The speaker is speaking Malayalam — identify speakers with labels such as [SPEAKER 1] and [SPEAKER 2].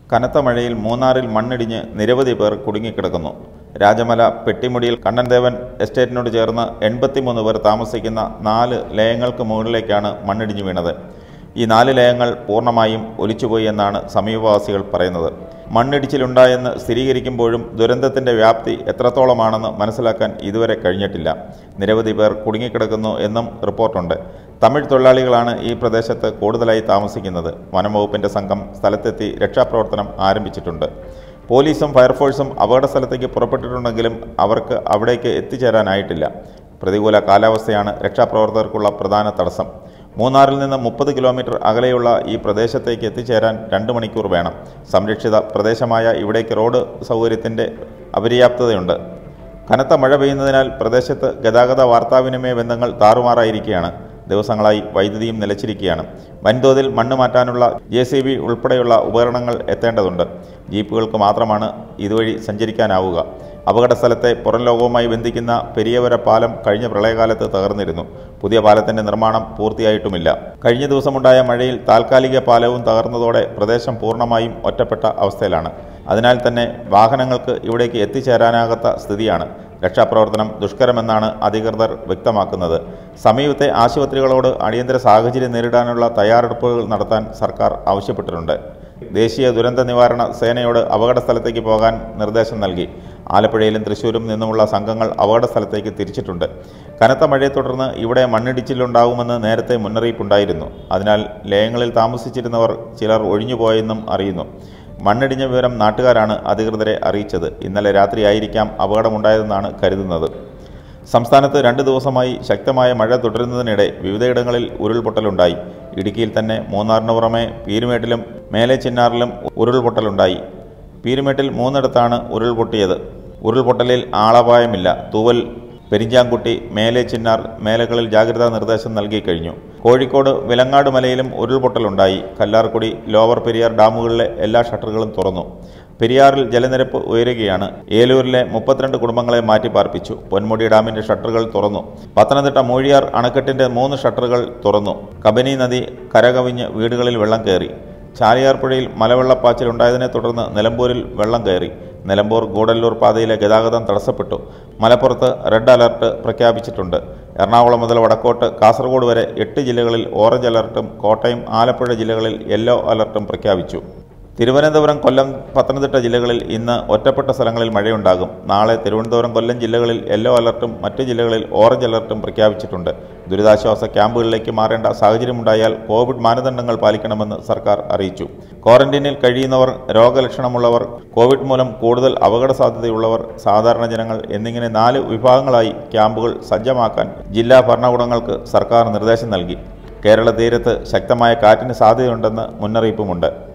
[SPEAKER 1] കനത്ത മഴയിൽ മൂന്നാറിൽ മണ്ണിടിഞ്ഞ് നിരവധി പേർ കുടുങ്ങിക്കിടക്കുന്നു രാജമല പെട്ടിമുടിയിൽ കണ്ണൻദേവൻ എസ്റ്റേറ്റിനോട് ചേർന്ന് എൺപത്തിമൂന്ന് പേർ താമസിക്കുന്ന നാല് ലയങ്ങൾക്ക് മുകളിലേക്കാണ് മണ്ണിടിഞ്ഞു വീണത് ഈ നാല് ലയങ്ങൾ പൂർണ്ണമായും ഒലിച്ചുപോയി എന്നാണ് സമീപവാസികൾ പറയുന്നത് മണ്ണിടിച്ചിലുണ്ടായെന്ന് സ്ഥിരീകരിക്കുമ്പോഴും ദുരന്തത്തിന്റെ വ്യാപ്തി എത്രത്തോളമാണെന്ന് മനസ്സിലാക്കാൻ ഇതുവരെ കഴിഞ്ഞിട്ടില്ല നിരവധി പേർ കുടുങ്ങിക്കിടക്കുന്നു എന്നും റിപ്പോർട്ടുണ്ട് തമിഴ് തൊഴിലാളികളാണ് ഈ പ്രദേശത്ത് കൂടുതലായി താമസിക്കുന്നത് വനംവകുപ്പിന്റെ സംഘം സ്ഥലത്തെത്തി രക്ഷാപ്രവർത്തനം ആരംഭിച്ചിട്ടുണ്ട് പോലീസും ഫയർഫോഴ്സും അപകട സ്ഥലത്തേക്ക് പുറപ്പെട്ടിട്ടുണ്ടെങ്കിലും അവർക്ക് അവിടേക്ക് എത്തിച്ചേരാനായിട്ടില്ല പ്രതികൂല കാലാവസ്ഥയാണ് രക്ഷാപ്രവർത്തകർക്കുള്ള പ്രധാന തടസ്സം മൂന്നാറിൽ നിന്ന് മുപ്പത് കിലോമീറ്റർ അകലെയുള്ള ഈ പ്രദേശത്തേക്ക് എത്തിച്ചേരാൻ രണ്ട് മണിക്കൂർ വേണം സംരക്ഷിത പ്രദേശമായ ഇവിടേക്ക് റോഡ് സൗകര്യത്തിൻ്റെ അപര്യാപ്തതയുണ്ട് കനത്ത മഴ പെയ്യുന്നതിനാൽ പ്രദേശത്ത് ഗതാഗത വാർത്താവിനിമയ ബന്ധങ്ങൾ താറുമാറായിരിക്കുകയാണ് ദിവസങ്ങളായി വൈദ്യുതിയും നിലച്ചിരിക്കുകയാണ് വൻതോതിൽ മണ്ണ് മാറ്റാനുള്ള ജെ സി ബി ഉൾപ്പെടെയുള്ള ഉപകരണങ്ങൾ എത്തേണ്ടതുണ്ട് ജീപ്പുകൾക്ക് മാത്രമാണ് ഇതുവഴി സഞ്ചരിക്കാനാവുക അപകട സ്ഥലത്തെ പുറം ലോകവുമായി ബന്ധിക്കുന്ന പെരിയവര പാലം കഴിഞ്ഞ പ്രളയകാലത്ത് തകർന്നിരുന്നു പുതിയ പാലത്തിന്റെ നിർമ്മാണം പൂർത്തിയായിട്ടുമില്ല കഴിഞ്ഞ ദിവസമുണ്ടായ മഴയിൽ താൽക്കാലിക പാലവും തകർന്നതോടെ പ്രദേശം പൂർണ്ണമായും ഒറ്റപ്പെട്ട അവസ്ഥയിലാണ് അതിനാൽ തന്നെ വാഹനങ്ങൾക്ക് ഇവിടേക്ക് എത്തിച്ചേരാനാകാത്ത സ്ഥിതിയാണ് രക്ഷാപ്രവർത്തനം ദുഷ്കരമെന്നാണ് അധികൃതർ വ്യക്തമാക്കുന്നത് സമീപത്തെ ആശുപത്രികളോട് അടിയന്തര സാഹചര്യം നേരിടാനുള്ള തയ്യാറെടുപ്പുകൾ നടത്താൻ സർക്കാർ ആവശ്യപ്പെട്ടിട്ടുണ്ട് ദേശീയ ദുരന്ത നിവാരണ സേനയോട് അപകട സ്ഥലത്തേക്ക് പോകാൻ നിർദ്ദേശം നൽകി ആലപ്പുഴയിലും തൃശ്ശൂരും നിന്നുമുള്ള സംഘങ്ങൾ അപകട സ്ഥലത്തേക്ക് തിരിച്ചിട്ടുണ്ട് കനത്ത മഴയെ തുടർന്ന് ഇവിടെ മണ്ണിടിച്ചിലുണ്ടാകുമെന്ന് നേരത്തെ മുന്നറിയിപ്പുണ്ടായിരുന്നു അതിനാൽ ലയങ്ങളിൽ താമസിച്ചിരുന്നവർ ചിലർ ഒഴിഞ്ഞുപോയെന്നും അറിയുന്നു മണ്ണിടിഞ്ഞ വിവരം നാട്ടുകാരാണ് അധികൃതരെ അറിയിച്ചത് ഇന്നലെ രാത്രിയായിരിക്കാം അപകടമുണ്ടായതെന്നാണ് കരുതുന്നത് സംസ്ഥാനത്ത് രണ്ട് ദിവസമായി ശക്തമായ മഴ തുടരുന്നതിനിടെ വിവിധയിടങ്ങളിൽ ഉരുൾപൊട്ടലുണ്ടായി ഇടുക്കിയിൽ തന്നെ മൂന്നാറിന് പുറമെ പീരുമേട്ടിലും മേലെ ചിന്നാറിലും ഉരുൾപൊട്ടലുണ്ടായി പീരുമേട്ടിൽ മൂന്നിടത്താണ് ഉരുൾപൊട്ടിയത് ഉരുൾപൊട്ടലിൽ ആളപായമില്ല തൂവൽ പെരിഞ്ചാംകുട്ടി മേലെ ചിന്നാർ മേലകളിൽ ജാഗ്രതാ നിർദ്ദേശം നൽകി കഴിഞ്ഞു കോഴിക്കോട് വിലങ്ങാട് മലയിലും ഉരുൾപൊട്ടലുണ്ടായി കല്ലാർക്കുടി ലോവർ പെരിയാർ ഡാമുകളിലെ എല്ലാ ഷട്ടറുകളും തുറന്നു പെരിയാറിൽ ജലനിരപ്പ് ഉയരുകയാണ് ഏലൂരിലെ മുപ്പത്തിരണ്ട് കുടുംബങ്ങളെ മാറ്റിപ്പാർപ്പിച്ചു പൊന്മുടി ഡാമിന്റെ ഷട്ടറുകൾ തുറന്നു പത്തനംതിട്ട മൂഴിയാർ അണക്കെട്ടിന്റെ മൂന്ന് ഷട്ടറുകൾ തുറന്നു കബനി നദി കരകവിഞ്ഞ് വീടുകളിൽ വെള്ളം കയറി ചാലിയാർ പുഴയിൽ മലവെള്ളപ്പാച്ചിലുണ്ടായതിനെ തുടർന്ന് നിലമ്പൂരിൽ വെള്ളം കയറി നിലമ്പൂർ ഗൂഡല്ലൂർ പാതയിലെ ഗതാഗതം തടസ്സപ്പെട്ടു മലപ്പുറത്ത് റെഡ് അലർട്ട് പ്രഖ്യാപിച്ചിട്ടുണ്ട് എറണാകുളം മുതൽ വടക്കോട്ട് കാസർഗോഡ് വരെ എട്ട് ജില്ലകളിൽ ഓറഞ്ച് അലർട്ടും കോട്ടയം ആലപ്പുഴ ജില്ലകളിൽ യെല്ലോ അലർട്ടും പ്രഖ്യാപിച്ചു തിരുവനന്തപുരം കൊല്ലം പത്തനംതിട്ട ജില്ലകളിൽ ഇന്ന് ഒറ്റപ്പെട്ട സ്ഥലങ്ങളിൽ മഴയുണ്ടാകും നാളെ തിരുവനന്തപുരം കൊല്ലം ജില്ലകളിൽ യെല്ലോ അലർട്ടും മറ്റ് ജില്ലകളിൽ ഓറഞ്ച് അലർട്ടും പ്രഖ്യാപിച്ചിട്ടുണ്ട് ദുരിതാശ്വാസ ക്യാമ്പുകളിലേക്ക് മാറേണ്ട സാഹചര്യമുണ്ടായാൽ കോവിഡ് മാനദണ്ഡങ്ങൾ പാലിക്കണമെന്ന് സർക്കാർ അറിയിച്ചു ക്വാറന്റീനിൽ കഴിയുന്നവർ രോഗലക്ഷണമുള്ളവർ കോവിഡ് മൂലം കൂടുതൽ അപകട സാധ്യതയുള്ളവർ സാധാരണ ജനങ്ങൾ എന്നിങ്ങനെ നാല് വിഭാഗങ്ങളായി ക്യാമ്പുകൾ സജ്ജമാക്കാൻ ജില്ലാ ഭരണകൂടങ്ങൾക്ക് സർക്കാർ നിർദ്ദേശം നൽകി കേരള തീരത്ത് ശക്തമായ കാറ്റിന് സാധ്യതയുണ്ടെന്ന് മുന്നറിയിപ്പുമുണ്ട്